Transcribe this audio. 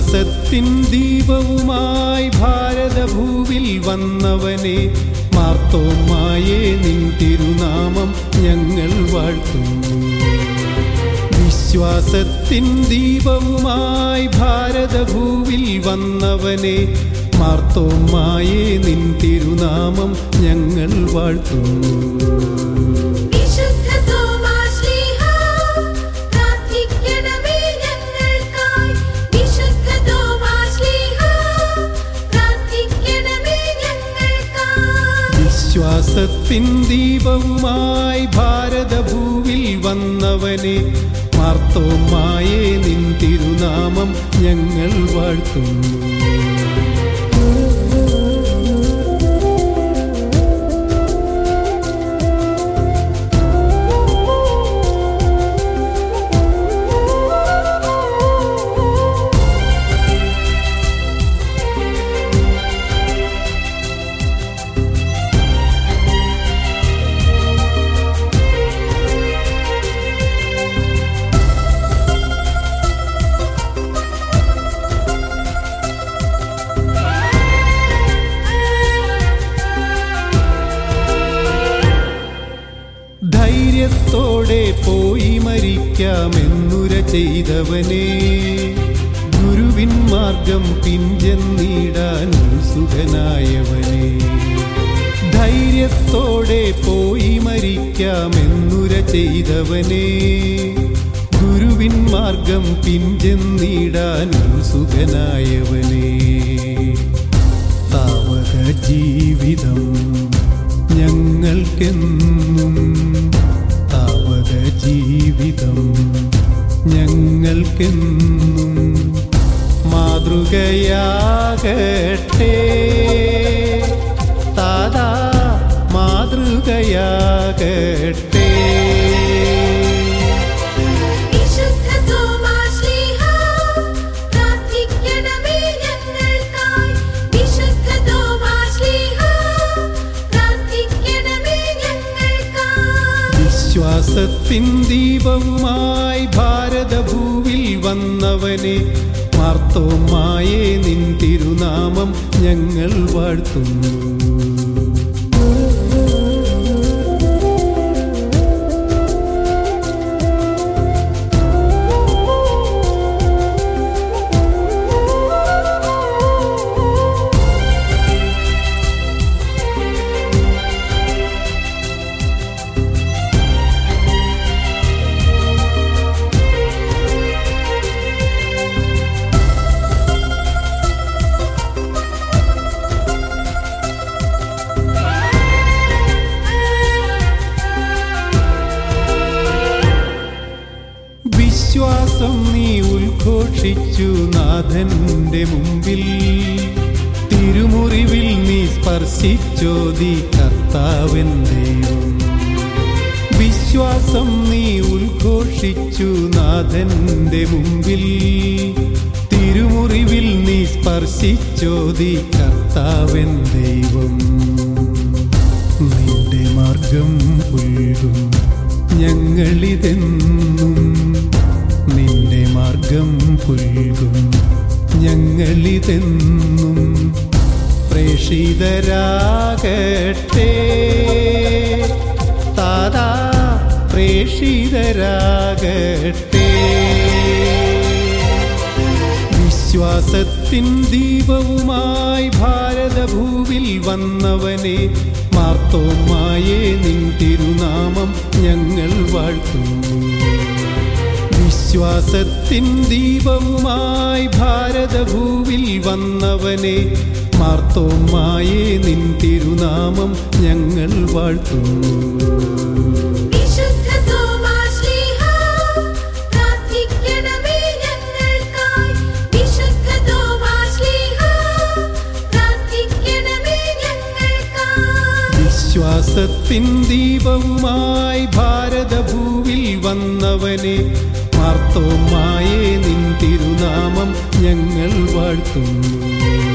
വിശ്വാസത്തിൻ ദീപവുമായി ഭാരതഭൂവിൽ വന്നവനെ മാർത്തോമായേ നിൻ തിരുനാമം ഞങ്ങൾ വാഴ്ത്തുന്നു വിശ്വാസത്തിൻ ദീപവുമായി ഭാരതഭൂവിൽ വന്നവനെ മാർത്തോമായേ നിൻ തിരുനാമം ഞങ്ങൾ വാഴ്ത്തുന്നു വിശുദ്ധ തോമാശ്ലീഹാ പ്രാർത്ഥിക്കണമേ ഞങ്ങൾക്കായി വിശുദ്ധ തോമാശ്ലീഹാ പ്രാർത്ഥിക്കണമേ ഞങ്ങൾക്കായി വിശ്വാസത്തിൻ ദീപവുമായി ഭാരതഭൂവിൽ വന്നവനെ മാർത്തോമായേ നിൻ തിരുനാമം ഞങ്ങൾ വാഴ്ത്തുന്നു ധൈര്യത്തോടെ പോയി മരിക്കാമെന്നുര ചെയ്തവനെ ഗുരുവിൻ മാർഗം പിഞ്ചെന്നിടാൻ സുഖനായവനെ ധൈര്യത്തോടെ പോയി മരിക്കാമെന്നുര ചെയ്തവനെ ഗുരുവിൻ മാർഗം പിഞ്ചെന്നിടാൻ സുഖനായവനെ താവക ജീവിതം ഞങ്ങൾക്കെന്നും താവക ജീവിതം ഞങ്ങൾക്കെന്നും മാതൃകയാകട്ടെ താതാ മാതൃകയാകട്ടെ വിശുദ്ധ തോമാശ്ലീഹാ പ്രാർത്ഥിക്കണമേ ഞങ്ങൾക്കായി വിശുദ്ധ തോമാശ്ലീഹാ പ്രാർത്ഥിക്കണമേ ഞങ്ങൾക്കായി വിശ്വാസത്തിൻ ദീപവുമായി ഭാരതഭൂവിൽ വന്നവനെ മാർത്തോമായേ നിൻ തിരുനാമം ഞങ്ങൾ വാഴ്ത്തുന്നു വിശ്വാസം നീ ഉദ്ഘോഷിച്ചു നാഥന്റെ മുമ്പിൽ തിരുമുറിവിൽ നീ സ്പർശിച്ചോതി കർത്താവൻ ദൈവം വിശ്വാസം നീ ഉദ്ഘോഷിച്ചു നാഥന്റെ മുമ്പിൽ തിരുമുറിവിൽ നീ സ്പർശിച്ചോതി കർത്താവൻ ദൈവം നിന്റെ മാർഗം പുൽകും ഞങ്ങളിതെന്നും നിന്റെ മാർഗം പുൽകും ഞങ്ങളിതെന്നും പ്രേഷിതരാകട്ടെ താതാ പ്രേഷിതരാകട്ടെ വിശ്വാസത്തിൻ ദീപവുമായി ഭാരതഭൂവിൽ വന്നവനെ മാർത്തോമായേ നിൻ തിരുനാമം ഞങ്ങൾ വാഴ്ത്തുന്നു വിശ്വാസത്തിൻ ദീപവുമായി ഭാരതഭൂവിൽ വന്നവനെ മാർത്തോമായേ നിൻ തിരുനാമം ഞങ്ങൾ വാഴ്ത്തുന്നു വിശുദ്ധ തോമാശ്ലീഹാ പ്രാർത്ഥിക്കണമേ ഞങ്ങൾക്കായി വിശുദ്ധ തോമാശ്ലീഹാ പ്രാർത്ഥിക്കണമേ ഞങ്ങൾക്കായി വിശ്വാസത്തിൻ ദീപവുമായി ഭാരതഭൂവിൽ വന്നവനെ മാർത്തോമായേ നിൻ തിരുനാമം ഞങ്ങൾ വാഴ്ത്തുന്നു